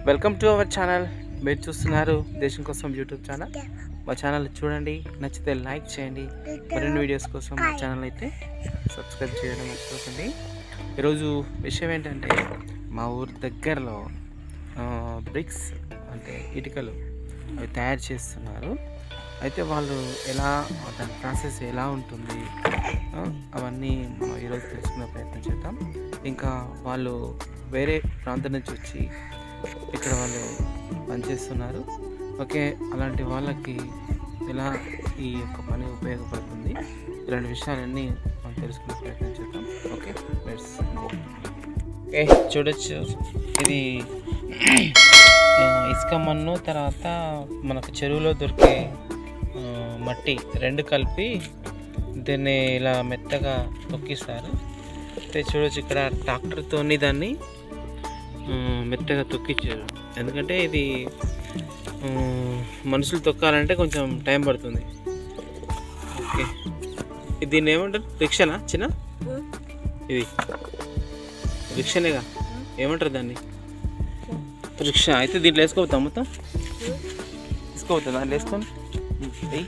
Welcome to our channel మీరు చూస్తున్నారు దేశం కోసం యూట్యూబ్ ఛానల్ మా ఛానల్ చూడండి నచ్చితే లైక్ చేయండి మరిన్ని వీడియోస్ కోసం మా ఛానల్ అయితే సబ్స్క్రైబ్ చేయడం మర్చిపోకండి ఈరోజు విషయం ఏంటంటే మా ఊరి దగ్గరలో బ్రిక్స్ అంటే ఇటుకలు అవి తయారు చేస్తున్నారు అయితే వాళ్ళు ఎలా దాని ప్రాసెస్ ఎలా ఉంటుంది ఆ, అవన్నీ మనం ఈరోజు తెలుసుకునే ప్రయత్నం చేద్దాం ఇంకా వాళ్ళు వేరే ప్రాంతం నుంచి వచ్చి ఇక్కడ వాళ్ళు పనిచేస్తున్నారు ఓకే అలాంటి వాళ్ళకి ఎలా ఈ యొక్క పని ఉపయోగపడుతుంది ఇలాంటి విషయాలన్నీ మనం తెలుసుకునే ప్రయత్నం చేద్దాం ఓకే లెట్స్ ఓకే చూడొచ్చు ఇది ఆ, ఇసుక మన్ను తర్వాత మనకు చెరువులో దొరికే ఆ, మట్టి రెండు కలిపి దీన్ని ఇలా మెత్తగా తొక్కిస్తారు అయితే చూడొచ్చు ఇక్కడ ట్రాక్టర్తోని దాన్ని ఆ, మెత్తగా తొక్కించారు ఎందుకంటే ఇది ఆ, మనుషులు తొక్కాలంటే కొంచెం టైం పడుతుంది ఓకే ఇది దీన్ని ఏమంటారు రిక్షనా చిన్న ఇది రిక్షనేగా ఏమంటారు దాన్ని రిక్షా అయితే దీంట్లో వేసుకోవద్దా మొత్తం తీసుకోవద్దా దాంట్లో వేసుకొని ఉమ్, వెయ్యి.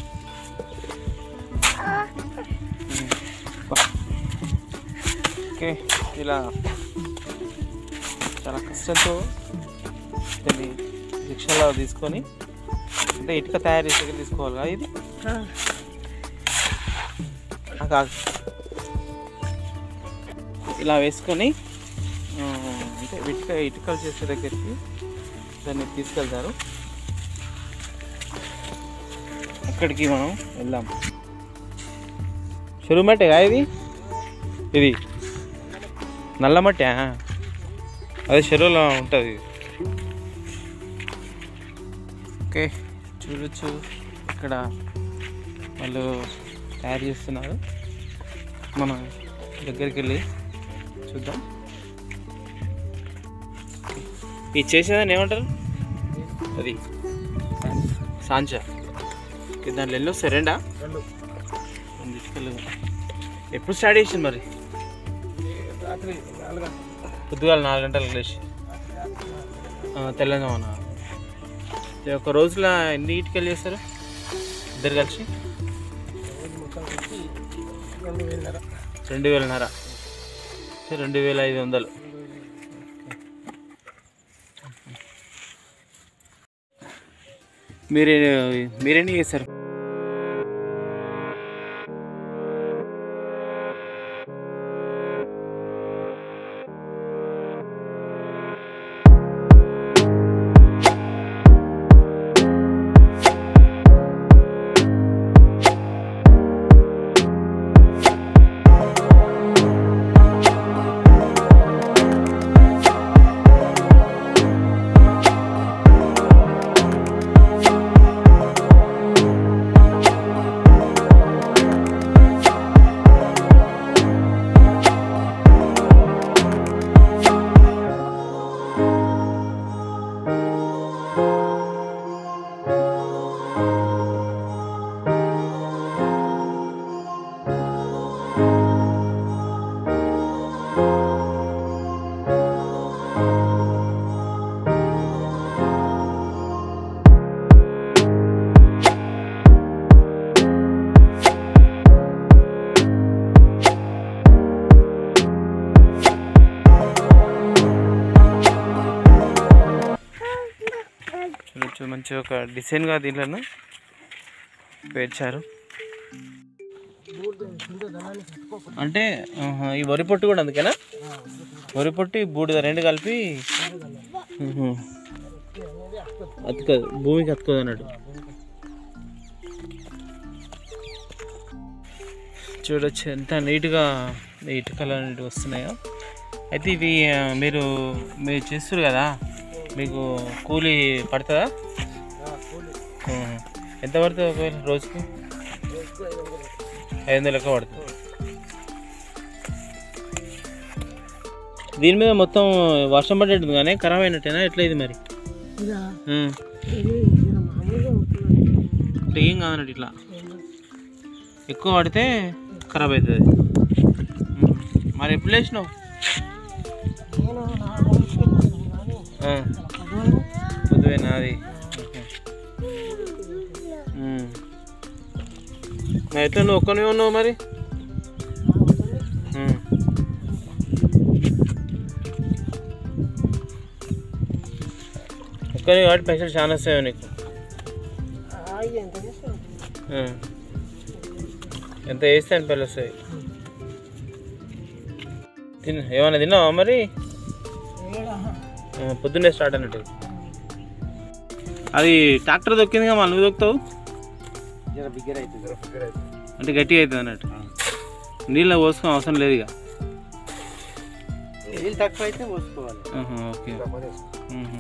ఉమ్, బా. ఓకే ఇలా చాలా కష్టంతో దీన్ని రిక్షాలో తీసుకొని అంటే ఇటుక తయారు చేసే దగ్గర తీసుకోవాలి కదా ఇది ఆ, కాదు ఇలా వేసుకొని ఆ, అంటే ఇటుక ఇటుకలు చేసే దగ్గరికి దాన్ని తీసుకెళ్తారు అక్కడికి మనం వెళ్దాం చెరువు మట్టేగా ఇది ఇది నల్ల మట్టి అదే చెరువులో ఉంటుంది ఓకే చూడొచ్చు ఇక్కడ వాళ్ళు తయారు చేస్తున్నారు మనం దగ్గరికి వెళ్ళి చూద్దాం ఇది చేసేదాన్ని ఏమంటారు అది సాంచా ఓకే, దాంట్లో ఎన్నో వస్తాయి రెండా రెండు ఇటుకలు ఎప్పుడు స్టార్ట్ చేసింది మరి పొద్దుగాల నాలుగు గంటలకు లేచి ఆ, తెలంగాణ ఇది ఒక రోజులో ఎన్ని ఇటుకలు చేస్తారు ఇద్దరు కలిసి రెండు వేలన్నర అంటే రెండు వేల ఐదు వందలు మీరే మీరేంటి చేస్తారు చూడొచ్చు మంచిగా ఒక డిజైన్గా దీంట్లో పేర్చారు అంటే ఆహా, ఈ వరి పొట్టు కూడా అందుకేనా వరి పొట్టు ఈ బూడిద రెండు కలిపి ఉహు. అతుకదు భూమికి అతుకోదు అన్నట్టు చూడొచ్చు ఎంత నీట్గా ఈ ఇటుకలు అనేటివి వస్తున్నాయో అయితే ఇవి ఆ, మీరు మీరు చేస్తారు కదా మీకు కూలీ పడుతుందా ఉహు. ఎంత పడుతుంది ఒకవేళ రోజుకి ఐదు వందలు లెక్క పడుతుంది దీని మీద మొత్తం వర్షం పడేటుంది కానీ ఖరాబ్ అయినట్టేనా ఎట్లా ఇది మరి ఉం. అంటే ఏం కాదన్నట్టు ఇట్లా ఎక్కువ పడితే ఖరాబ్ అవుతుంది ఉం. మరి ఎప్పుడు లేచినావు ఆ. పొద్దువేనా అది ఓకే. ఉమ్. మరి ఎట్లా నువ్వు ఒక్కనే ఉన్నావు మరి ఉమ్. ఒక్కనే కాబట్టి పైసలు చాలా వస్తాయి నీకు ఆ. ఎంత వేస్తే అని పళ్ళు వస్తాయి తిన్న ఏమన్నా తిన్నావా మరి ఆ, పొద్దున్నే స్టార్ట్ అన్నట్టు అది ట్రాక్టర్ దొక్కిందిగా మళ్ళీ నువ్వు దొక్కుతావు జర బిగ్గర అవుతుంది జర బిగ్గర అవుతుంది అంటే గట్టిగా అవుతుంది అన్నట్టు నీళ్ళ పోసుకో అవసరం లేదు ఇక నీళ్ళు తక్కువ అయితే పోసుకోవాలి ఆహా, ఓకే మ్మ్.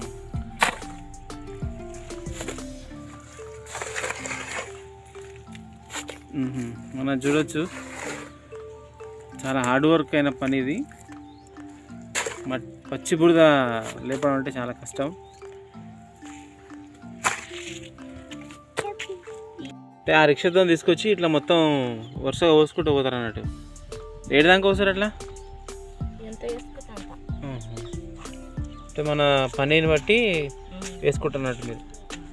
మ్మ్. మనం చూడొచ్చు చాలా హార్డ్ వర్క్ అయిన పని ఇది మట్ పచ్చి బురద లేపడం అంటే చాలా కష్టం అంటే ఆ రిక్షాతో తీసుకొచ్చి ఇట్లా మొత్తం వరుసగా పోసుకుంటూ పోతారు అన్నట్టు ఏడు దాకా పోస్తారు అట్లా ఆహా. అంటే మన పనిని బట్టి వేసుకుంటున్నట్టు మీరు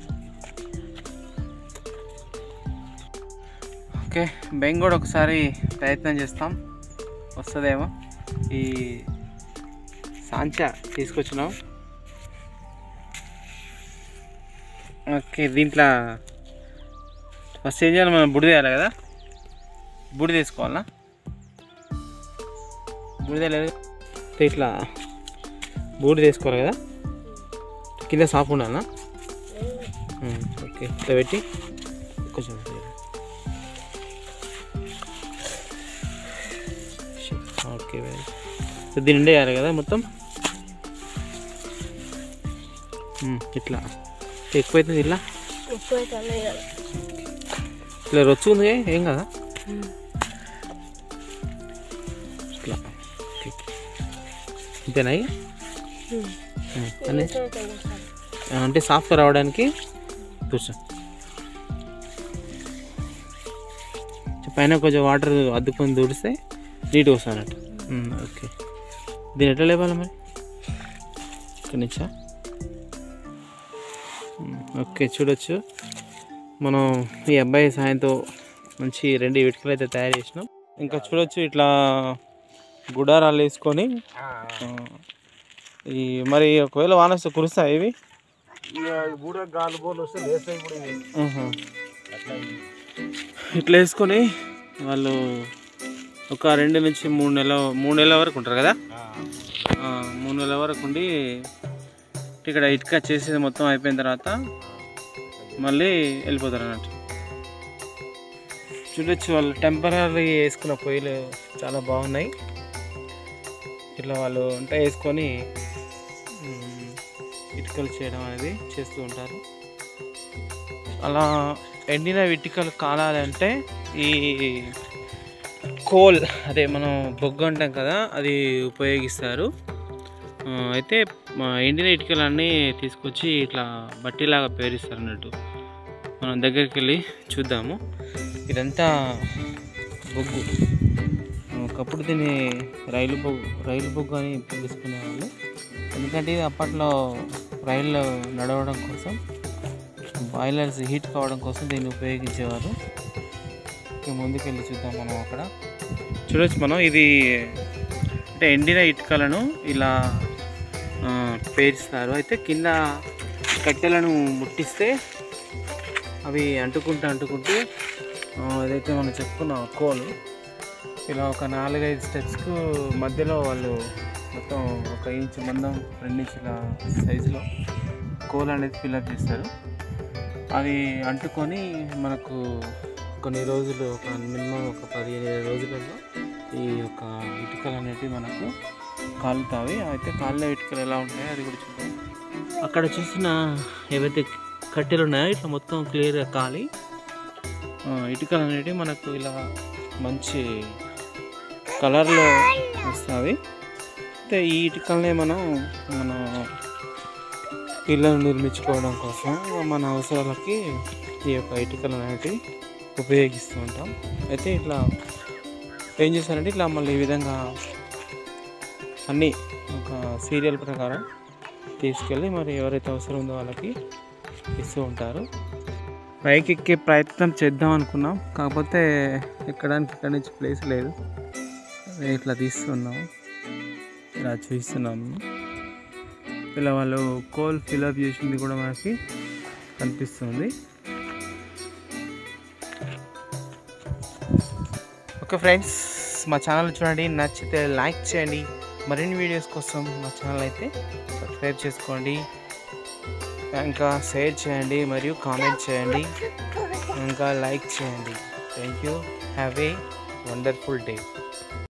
ఓకే బెంగ్ కూడా ఒకసారి ప్రయత్నం చేస్తాం వస్తుందేమో ఈ సాంచా తీసుకొచ్చినాం ఓకే దీంట్లో ఫస్ట్ ఏం చేయాలి మనం బుడి వేయాలి కదా బుడి తీసుకోవాలా బుడిద లేదు అంటే ఇట్లా బూడి తీసుకోవాలి కదా కింద సాఫ్ ఉండాలా ఉమ్, ఓకే ఇట్లా పెట్టి కొంచెం ఓకే వెరీ సో దీని నిండా వేయాలి కదా మొత్తం ఉమ్, ఇట్లా ఎక్కువైతుంది ఇట్లా ఇట్లా రొచ్చు ఉంది ఏం కదా ఇట్లా ఓకే అంతేనా ఇక? ఉమ్, అన్నీ ఆ, అంటే సాఫ్ట్గా రావడానికి కూర్చో పైన కొంచెం వాటర్ అద్దుకొని తుడిస్తే నీట్గా వస్తుంది అన్నట్టు ఉమ్, ఓకే దీని ఎట్లా లేపాలి మరి ఇక్కడి నుంచా ఉమ్, ఓకే చూడొచ్చు మనం ఈ అబ్బాయి సాయంతో మంచి రెండు ఇటుకలు అయితే తయారు చేసినాం ఇంకా చూడొచ్చు ఇట్లా గుడారాలు వేసుకొని ఆ, ఈ మరి ఒకవేళ వాన వస్తే కురుస్తాయి ఇవి బూడ గాలి బోర్లు వస్తే లేస్తాయి ఇప్పుడు ఇవి. ఆహా. అట్లా ఇది. ఇట్లా వేసుకొని వాళ్ళు ఒక రెండు నుంచి మూడు నెలల మూడు నెలల వరకు ఉంటారు కదా ఆ. ఆ, మూడు నెలల వరకు ఉండి ఇక్కడ ఇటుక చేసేది మొత్తం అయిపోయిన తర్వాత మళ్ళీ వెళ్ళిపోతారు అన్నట్టు చూడొచ్చు వాళ్ళు టెంపరీ వేసుకున్న పొయ్యిలు చాలా బాగున్నాయి ఇట్లా వాళ్ళు వంట వేసుకొని మ్, ఇటుకలు చేయడం అనేది చేస్తూ ఉంటారు అలా ఎండిన ఇటుకలు కాలాలంటే ఈ కోల్ అదే మనం బొగ్గు అంటాం కదా అది ఉపయోగిస్తారు ఆ, అయితే మా ఎండిన ఇటుకలన్నీ తీసుకొచ్చి ఇట్లా బట్టీలాగా పేరిస్తారు అన్నట్టు మనం దగ్గరికి వెళ్ళి చూద్దాము ఇదంతా బొగ్గు ఒకప్పుడు దీన్ని రైలు బొగ్గు రైలు బొగ్గు అని పిలుచుకునేవాళ్ళు ఎందుకంటే ఇది అప్పట్లో రైళ్ళు నడవడం కోసం బాయిలర్స్ హీట్ కావడం కోసం దీన్ని ఉపయోగించేవారు ఇంకా ముందుకెళ్ళి చూద్దాం మనం అక్కడ చూడొచ్చు మనం ఇది అంటే ఎండిన ఇటుకలను ఇలా ఆ, పేరుస్తారు అయితే కింద కట్టెలను ముట్టిస్తే అవి అంటుకుంటూ అంటుకుంటూ ఆ, ఏదైతే మనం చెప్పుకున్నాం కోలు ఇలా ఒక నాలుగైదు స్టెప్స్కు మధ్యలో వాళ్ళు మొత్తం ఒక ఇంచ్ మందం రెండు ఇంచుల సైజులో కోల్ అనేది ఫిల్అప్ చేస్తారు అది అంటుకొని మనకు కొన్ని రోజులు ఒక మినిమం ఒక పదిహేను ఇరవై రోజులలో ఈ యొక్క ఇటుకలు అనేటివి మనకు కాలుతావి అయితే కాళ్ళ ఇటుకలు ఎలా ఉంటాయో అది కూడా చూద్దాం అక్కడ చూసిన ఏవైతే కట్టెలు ఉన్నాయో ఇట్లా మొత్తం క్లియర్గా కాలి ఆ, ఇటుకలు అనేటివి మనకు ఇలా మంచి కలర్లో వస్తాయి అయితే ఈ ఇటుకలనే మనం మన ఇళ్ళను నిర్మించుకోవడం కోసం మన అవసరాలకి ఈ యొక్క ఇటుకలు అనేటివి ఉపయోగిస్తూ ఉంటాం అయితే ఇట్లా ఏం చేస్తారంటే ఇట్లా మళ్ళీ ఈ విధంగా అన్నీ ఒక సీరియల్ ప్రకారం తీసుకెళ్ళి మరి ఎవరైతే అవసరం ఉందో వాళ్ళకి ఇస్తూ ఉంటారు పైకి ఎక్కే ప్రయత్నం చేద్దాం అనుకున్నాం కాకపోతే ఎక్కడానికి ఇక్కడ నుంచి ప్లేస్ లేదు అదే ఇట్లా తీస్తున్నాం ఇలా చూస్తున్నాము ఇలా వాళ్ళు కోల్ ఫిలప్ చేసింది కూడా మనకి కనిపిస్తుంది ఓకే ఫ్రెండ్స్ మా ఛానల్ చూడండి నచ్చితే లైక్ చేయండి మరిన్ని వీడియోస్ కోసం మా ఛానల్ అయితే సబ్స్క్రైబ్ చేసుకోండి ఇంకా షేర్ చేయండి మరియు కామెంట్ చేయండి ఇంకా లైక్ చేయండి thank you have a wonderful day